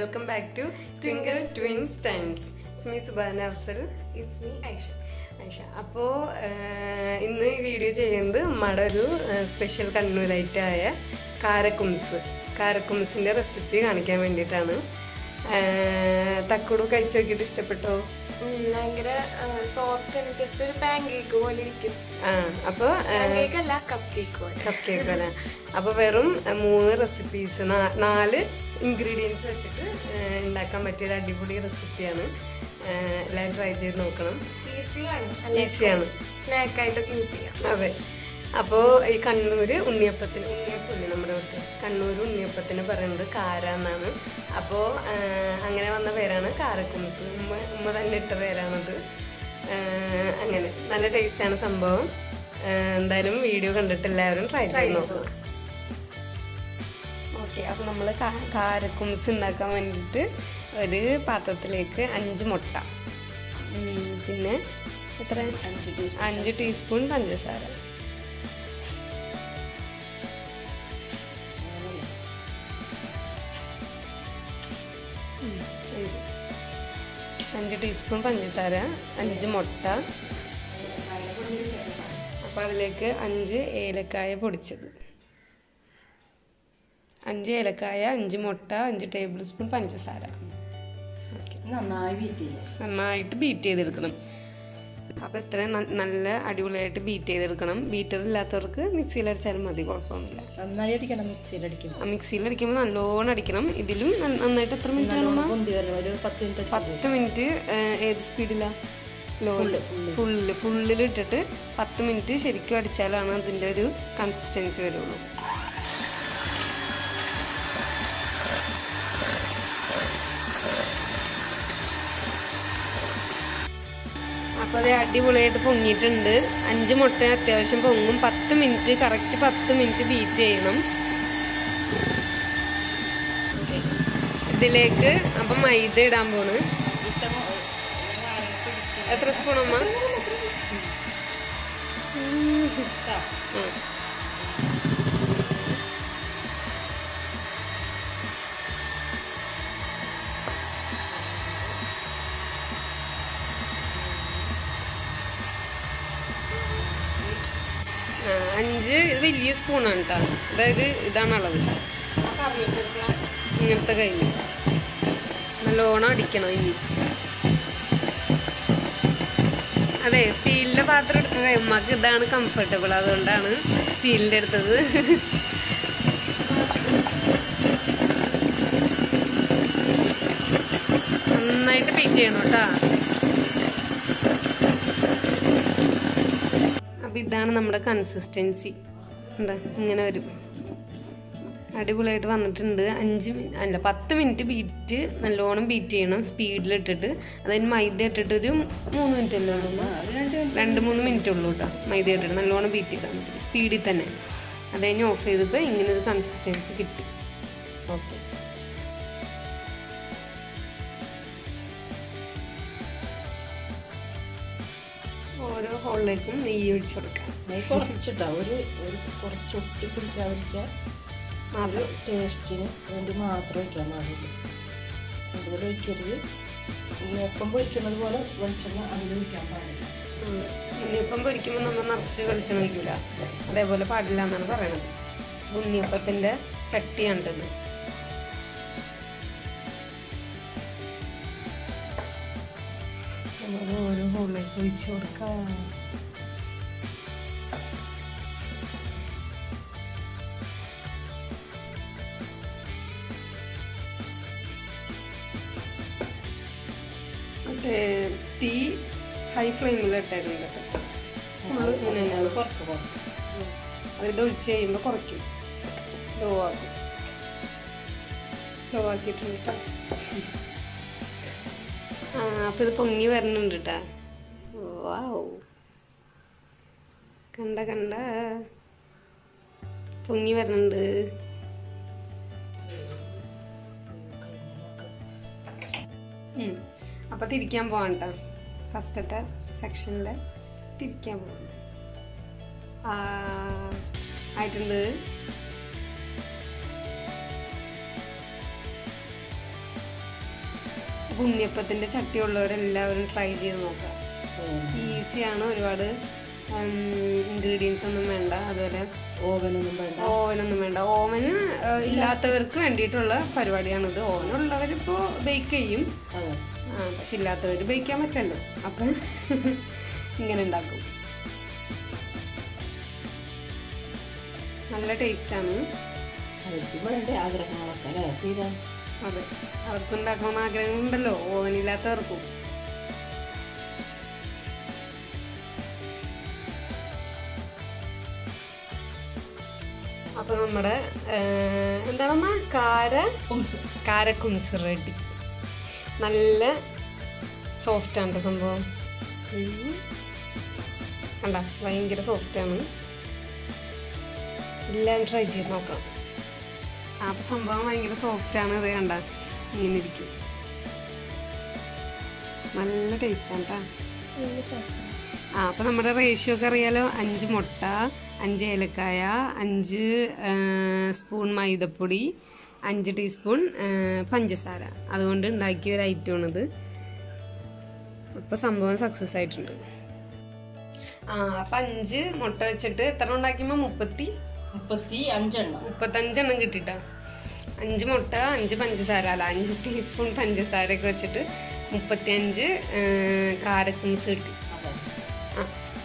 Welcome back to twinkle twin സ്റ്റൻസ് me Subana Afsal it's me Aisha Aisha അപ്പോൾ ഇന്ന് ഈ വീഡിയോ ചെയ്യുന്നത് നമ്മുടെ ഒരു സ്പെഷ്യൽ കണ്ണൂരായിട്ടായ കാരക്കുംസ് കാരക്കുംസിൻ്റെ റെസിപ്പി കാണിക്കാൻ വേണ്ടിയിട്ടാണ് തക്കുടു കഴിച്ചു നോക്കിയിട്ട് ഇഷ്ടപ്പെട്ടോ ഭയങ്കര സോഫ്റ്റ് ആണ് ജസ്റ്റ് ഒരു പാൻ കേക്ക് പോലെ ഇരിക്കും ആ അപ്പോൾ പാൻ കേക്ക് അല്ല കപ്പ് കേക്ക് പോലെ കപ്പ് കേക്ക് അല്ലേ അപ്പോൾ വെറും ആ, മൂന്ന് റെസിപ്പീസ് നാല് ഇൻഗ്രീഡിയൻസ് വെച്ചിട്ട് ആ, ഉണ്ടാക്കാൻ പറ്റിയ ഒരു അടിപൊളി റെസിപ്പിയാണ് എല്ലാവരും ട്രൈ ചെയ്ത് നോക്കണം ഈസിയാണ് ഈസിയാണ് സ്നാക്ക് ആയിട്ടൊക്കെ യൂസ് ചെയ്യാം അതെ അപ്പോൾ ഈ കണ്ണൂർ ഉണ്ണിയപ്പത്തിന് ഉണ്ണിയപ്പമില്ലേ നമ്മുടെ വീട്ടിൽ കണ്ണൂർ ഉണ്ണിയപ്പത്തിന് പറയുന്നത് കാര എന്നാണ് അപ്പോൾ അങ്ങനെ വന്ന പേരാണ് കാരക്കുംസ് ഉമ്മ ഉമ്മ തന്നെ ഇട്ട പേരാണത് ആ, അങ്ങനെ നല്ല ടേസ്റ്റാണ് സംഭവം ആ, എന്തായാലും വീഡിയോ കണ്ടിട്ട് എല്ലാവരും ട്രൈ ചെയ്ത് നോക്കണം ഓക്കെ അപ്പോൾ നമ്മൾ കാരക്കുംസ് ഉണ്ടാക്കാൻ വേണ്ടിയിട്ട് ഒരു പാത്രത്തിലേക്ക് അഞ്ച് മുട്ട ഉം, പിന്നെ എത്ര അഞ്ച് ടീസ്പൂൺ അഞ്ച് ടീസ്പൂൺ പഞ്ചസാര ഉം, അഞ്ച് അഞ്ച് ടീസ്പൂൺ പഞ്ചസാര അഞ്ച് മുട്ട അപ്പോൾ അതിലേക്ക് അഞ്ച് ഏലക്കായ പൊടിച്ചത് അഞ്ച് ഏലക്കായ അഞ്ച് മുട്ട അഞ്ച് ടേബിൾ സ്പൂൺ പഞ്ചസാര നന്നായി വീറ്റ് ചെയ്യാം നന്നായിട്ട് ബീറ്റ് ചെയ്തെടുക്കണം അപ്പോൾ ഇത്ര ന- നല്ല അടിപൊളിയായിട്ട് ബീറ്റ് ചെയ്തെടുക്കണം ബീറ്റർ ഇല്ലാത്തവർക്ക് മിക്സിയിൽ അടിച്ചാലും മതി കുഴപ്പമൊന്നുമില്ല നന്നായി അടിക്കണം മിക്സിയിൽ അടിക്കുമ്പോൾ ആ മിക്സിയിൽ അടിക്കുമ്പോൾ നല്ലോണം അടിക്കണം ഇതിലും ന- നന്നായിട്ട് എത്ര മിനിറ്റ് ആണോ പൊന്തി വരണം ഒരു പത്ത് മിനിറ്റ് പത്ത് മിനിറ്റ് ഏത് സ്പീഡിലാണ് ലോ ഫുള്ള് ഫുള്ളിൽ ഇട്ടിട്ട് പത്ത് മിനിറ്റ് ശരിക്കും അടിച്ചാലാണ് അതിൻ്റെ ഒരു കൺസിസ്റ്റൻസി വരുള്ളൂ അപ്പോൾ അത് അടിപൊളിയായിട്ട് പൊങ്ങിയിട്ടുണ്ട് അഞ്ച് മുട്ട അത്യാവശ്യം പൊങ്ങും പത്ത് മിനിറ്റ് കറക്റ്റ് പത്ത് മിനിറ്റ് ബീറ്റ് ചെയ്യണം ഇതിലേക്ക് അപ്പം മൈദ ഇടാൻ പോണ് എത്ര സ്പൂൺ അമ്മ ഉം. ആ, അഞ്ച് ഇത് വലിയ സ്പൂണാണ് കേട്ടോ അതായത് ഇതാണ് അളവ് ഇങ്ങനത്തെ കയ്യിൽ നല്ലോണം അടിക്കണം ഇനി അതെ സ്റ്റീലിന്റെ പാത്രം എടുത്തത് ഉമ്മക്ക് ഇതാണ് കംഫർട്ടബിൾ അതുകൊണ്ടാണ് സ്റ്റീലിന്റെ എടുത്തത് നന്നായിട്ട് ബീറ്റ് ചെയ്യണം കേട്ടാ അപ്പൊ ഇതാണ് നമ്മുടെ കൺസിസ്റ്റൻസി എന്താ ഇങ്ങനെ വരും അടിപൊളിയായിട്ട് വന്നിട്ടുണ്ട് അഞ്ച് മിനി- അല്ല പത്ത് മിനിറ്റ് ബീറ്റ് നല്ലോണം ബീറ്റ് ചെയ്യണം സ്പീഡിലിട്ടിട്ട് അതിന് മൈദ ഇട്ടിട്ട് ഒരു മൂന്ന് മിനിറ്റ് അല്ലേ ഉള്ളൂ രണ്ട് മൂന്ന് മിനിറ്റ് ഉള്ളൂ കേട്ടോ മൈദ ഇട്ടിട്ട് നല്ലോണം ബീറ്റ് ചെയ്താൽ മതി സ്പീഡിൽ തന്നെ അത് കഴിഞ്ഞ് ഓഫ് ചെയ്തപ്പോൾ ഇങ്ങനെ ഒരു കൺസിസ്റ്റൻസി കിട്ടി ഓക്കെ ഓരോ ഹോളിലേക്കും നെയ്യ് ഒഴിച്ചു കൊടുക്കാം നെയ് കുറച്ചിട്ടാ ഒരു ഒരു കുറച്ച് ഒട്ടി പിടിക്കാതിരിക്കാൻ അത് ടേസ്റ്റിന് വേണ്ടി മാത്രം ഒഴിക്കാൻ പാടുള്ളൂ കൂടുതൽ ഒഴിക്കരുത് ഉണ്ണിയപ്പം പൊരിക്കുന്നത് പോലെ വെളിച്ചെണ്ണ അതിൽ ഒഴിക്കാൻ പാടില്ല ഉം. ഉണ്ണിയപ്പം പൊരിക്കുമ്പോൾ നമ്മൾ നിറച്ച് വെളിച്ചെണ്ണ ഒഴിക്കില്ല അതേപോലെ പാടില്ല എന്നാണ് പറയണത് ഉണ്ണിയപ്പത്തിന്റെ ചട്ടിയാണിത് നമ്മൾ ഓരോ ഹോളിലേക്ക് ഒഴിച്ചു കൊടുക്കാം മറ്റേ തീ ഹൈ ഫ്ലെയിമിൽ ഇട്ടായിരുന്നു കേട്ടോ ഫുള്ള് ഇങ്ങനെ തന്നെയാണ് കുറച്ച് കുറച്ച് അതിത് ഒഴിച്ച് കഴിയുമ്പോൾ കുറയ്ക്കും ലോ ആക്കും ലോ ആക്കിയിട്ടുണ്ട് കേട്ടോ ആ അപ്പം ഇത് പൊങ്ങി വരുന്നുണ്ട് കേട്ടാ വാവ് കണ്ട കണ്ട പൊങ്ങി വരുന്നുണ്ട് ഉം. അപ്പൊ തിരിക്കാൻ പോവാൻ കേട്ടോ ഫസ്റ്റത്തെ സെക്ഷനിലെ തിരിക്കാൻ പോവാം ആ, ആയിട്ടുണ്ട് അപ്പോൾ ഉണ്ണിയപ്പത്തിൻ്റെ ചട്ടി ഉള്ളവരെല്ലാവരും ട്രൈ ചെയ്ത് നോക്കാം ഈസിയാണ് ഒരുപാട് ഇൻഗ്രീഡിയൻസ് ഒന്നും വേണ്ട അതുപോലെ ഓവനൊന്നും വേണ്ട ഓവനൊന്നും വേണ്ട ഓവന് ഏഹ്, ഇല്ലാത്തവർക്ക് വേണ്ടിയിട്ടുള്ള പരിപാടിയാണിത് ഓവനുള്ളവരിപ്പോൾ ബേക്ക് ചെയ്യും അതെ ആ പക്ഷെ ഇല്ലാത്തവർ ബേക്കാൻ പറ്റല്ലോ അപ്പം ഇങ്ങനെ ഉണ്ടാക്കും നല്ല ടേസ്റ്റാണ് അവർക്കും വേണ്ടേ ആഗ്രഹങ്ങളൊക്കെ അല്ലേ തീരാൻ അതെ അവർക്ക് ഉണ്ടാക്കണമെന്ന് ആഗ്രഹമുണ്ടല്ലോ ഓവനില്ലാത്തവർക്കും അപ്പൊ നമ്മുടെ ഏഹ്, എന്താണമ്മ കാര കാരക്കുംസ് റെഡി നല്ല സോഫ്റ്റ് ആണ് ട്ടോ സംഭവം ഉം. കണ്ട ഭയങ്കര സോഫ്റ്റ് ആണ് എല്ലാം ട്രൈ ചെയ്ത് നോക്കണം ആ, അപ്പൊ സംഭവം ഭയങ്കര സോഫ്റ്റ് ആണ് ഇത് കണ്ട ഇങ്ങനെ ഇരിക്കും നല്ല ടേസ്റ്റ് ആണ് കേട്ടോ ആ അപ്പൊ നമ്മുടെ റേഷ്യോ ഒക്കെ അറിയാലോ അഞ്ച് മുട്ട അഞ്ച് ഏലക്കായ അഞ്ച് ആ, സ്പൂൺ മൈദപ്പൊടി അഞ്ച് ടീസ്പൂൺ ആ, പഞ്ചസാര അതുകൊണ്ട് ഉണ്ടാക്കിയ ഒരു ഐറ്റമാണിത് അപ്പൊ സംഭവം സക്സസ് ആയിട്ടുണ്ട് ആ അപ്പൊ അഞ്ച് മുട്ട വെച്ചിട്ട് എത്ര ഉണ്ടാക്കിയപ്പോ മുപ്പത്തി മുപ്പത്തി അഞ്ചെണ്ണം മുപ്പത്തഞ്ചെണ്ണം കിട്ടിട്ടാ അഞ്ച് മുട്ട അഞ്ച് പഞ്ചസാര അല്ല അഞ്ച് ടീസ്പൂൺ പഞ്ചസാര ഒക്കെ വെച്ചിട്ട് മുപ്പത്തിയഞ്ച് കാരക്കുംസ് കിട്ടി അതെ ആ.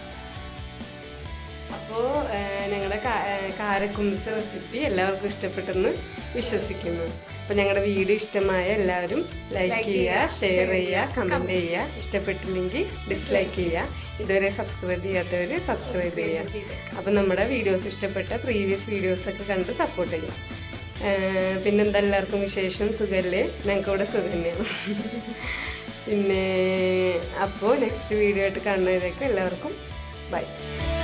അപ്പോ ഞങ്ങളുടെ കാരക്കുംസ് റെസിപ്പി എല്ലാവർക്കും ഇഷ്ടപ്പെട്ടെന്ന് വിശ്വസിക്കുന്നു അപ്പൊ ഞങ്ങളുടെ വീഡിയോ ഇഷ്ടമായ എല്ലാവരും ലൈക്ക് ചെയ്യുക ഷെയർ ചെയ്യുക കമന്റ് ചെയ്യുക ഇഷ്ടപ്പെട്ടില്ലെങ്കിൽ ഡിസ്ലൈക്ക് ചെയ്യുക ഇതുവരെ സബ്സ്ക്രൈബ് ചെയ്യാത്തവര് സബ്സ്ക്രൈബ് ചെയ്യുക അപ്പൊ നമ്മുടെ വീഡിയോസ് ഇഷ്ടപ്പെട്ട പ്രീവിയസ് വീഡിയോസ് ഒക്കെ കണ്ട് സപ്പോർട്ട് ചെയ്യാം ഏഹ് പിന്നെന്താ എല്ലാവർക്കും വിശേഷം സുഖല്ലേ ഞങ്ങൾക്ക് ഇവിടെ സുഖം തന്നെയാണ് പിന്നെ അപ്പോൾ നെക്സ്റ്റ് വീഡിയോ ആയിട്ട് കാണുന്നതിലേക്ക് എല്ലാവർക്കും ബൈ